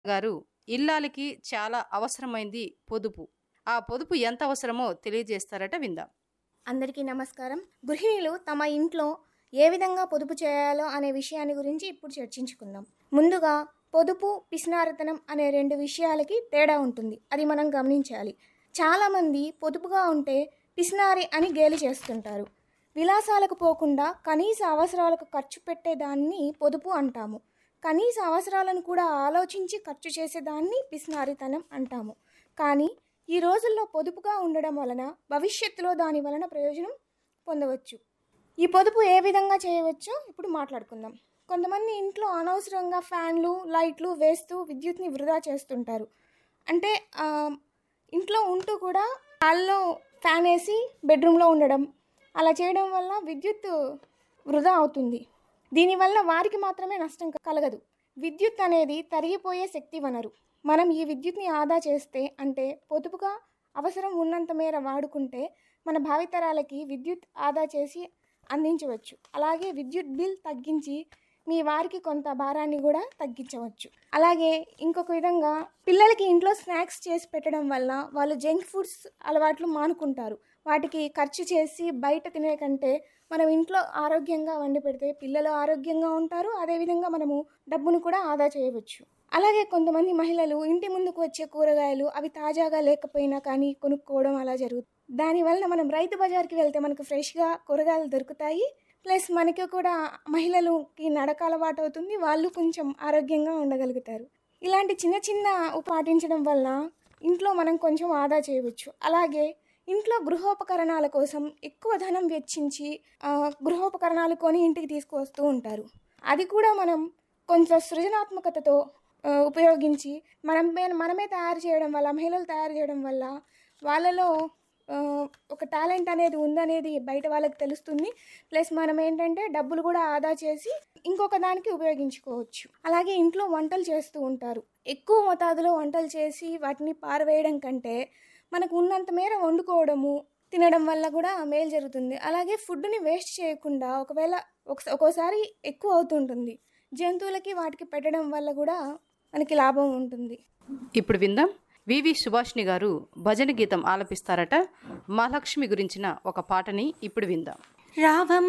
గారు ఇల్లాలికి చాలా అవసరమైంది పొదుపు ఆ పొదుపు ఎంత అవసరమో తెలియజేస్తారట విందాం అందరికీ నమస్కారం గృహిణులు తమ ఇంట్లో ఏ విధంగా పొదుపు చేయాలో అనే విషయాన్ని గురించి ఇప్పుడు చర్చించుకుందాం ముందుగా పొదుపు పిసినారితనం అనే రెండు విషయాలకి తేడా ఉంటుంది అది మనం గమనించాలి చాలామంది పొదుపుగా ఉంటే పిసినారి అని గేలి చేస్తుంటారు విలాసాలకు పోకుండా కనీస అవసరాలకు ఖర్చు పెట్టేదాన్ని పొదుపు అంటాము కనీస అవసరాలను కూడా ఆలోచించి ఖర్చు చేసేదాన్ని పిసినారితనం అంటాము కానీ ఈ రోజుల్లో పొదుపుగా ఉండడం వలన భవిష్యత్తులో దాని వలన ప్రయోజనం పొందవచ్చు ఈ పొదుపు ఏ విధంగా చేయవచ్చో ఇప్పుడు మాట్లాడుకుందాం కొంతమంది ఇంట్లో అనవసరంగా ఫ్యాన్లు లైట్లు వేస్తూ విద్యుత్ని వృధా చేస్తుంటారు అంటే ఆ, ఇంట్లో ఉంటూ కూడా హాల్లో ఫ్యాన్ వేసి బెడ్రూమ్లో ఉండడం అలా చేయడం వల్ల విద్యుత్ వృధా అవుతుంది దీనివల్ల వారికి మాత్రమే నష్టం కలగదు విద్యుత్ అనేది తరిగిపోయే శక్తి వనరు మనం ఈ విద్యుత్ని ఆదా చేస్తే అంటే పొదుపుగా అవసరం ఉన్నంత మేర వాడుకుంటే మన భావితరాలకి విద్యుత్ ఆదా చేసి అందించవచ్చు అలాగే విద్యుత్ బిల్ తగ్గించి మీ వారికి కొంత భారాన్ని కూడా తగ్గించవచ్చు అలాగే ఇంకొక విధంగా పిల్లలకి ఇంట్లో స్నాక్స్ చేసి పెట్టడం వల్ల వాళ్ళు జంక్ ఫుడ్స్ అలవాట్లు మానుకుంటారు వాటికి ఖర్చు చేసి బయట తినే కంటే మనం ఇంట్లో ఆరోగ్యంగా వండి పెడితే పిల్లలు ఆరోగ్యంగా ఉంటారు అదేవిధంగా మనము డబ్బును కూడా ఆదా చేయవచ్చు అలాగే కొంతమంది మహిళలు ఇంటి ముందుకు వచ్చే కూరగాయలు అవి తాజాగా లేకపోయినా కానీ కొనుక్కోవడం అలా జరుగుతుంది దానివల్ల మనం రైతు బజార్కి వెళ్తే మనకు ఫ్రెష్గా కూరగాయలు దొరుకుతాయి ప్లస్ మనకి కూడా మహిళలకి నడక అలవాటు అవుతుంది వాళ్ళు కొంచెం ఆరోగ్యంగా ఉండగలుగుతారు ఇలాంటి చిన్న చిన్న పాటించడం వల్ల ఇంట్లో మనం కొంచెం ఆదా చేయవచ్చు అలాగే ఇంట్లో గృహోపకరణాల కోసం ఎక్కువ ధనం వెచ్చించి ఆ, గృహోపకరణాలు కొని ఇంటికి తీసుకువస్తూ ఉంటారు అది కూడా మనం కొంచెం సృజనాత్మకతతో ఆ, ఉపయోగించి మనం మనమే తయారు చేయడం వల్ల మహిళలు తయారు చేయడం వల్ల వాళ్ళలో ఆ, ఒక టాలెంట్ అనేది ఉందనేది బయట వాళ్ళకి తెలుస్తుంది ప్లస్ మనం ఏంటంటే డబ్బులు కూడా ఆదా చేసి ఇంకొక దానికి ఉపయోగించుకోవచ్చు అలాగే ఇంట్లో వంటలు చేస్తూ ఉంటారు ఎక్కువ మోతాదులో వంటలు చేసి వాటిని పారవేయడం కంటే మనకు ఉన్నంత మేర వండుకోవడము తినడం వల్ల కూడా మేలు జరుగుతుంది అలాగే ఫుడ్ని వేస్ట్ చేయకుండా ఒకవేళ ఒకస- ఒక్కోసారి ఎక్కువ అవుతుంటుంది జంతువులకి వాటికి పెట్టడం వల్ల కూడా మనకి లాభం ఉంటుంది ఇప్పుడు విందాం వివి సుభాష్ని గారు భజన గీతం ఆలపిస్తారట మహాలక్ష్మి గురించిన ఒక పాటని ఇప్పుడు విందాం రావమ్మ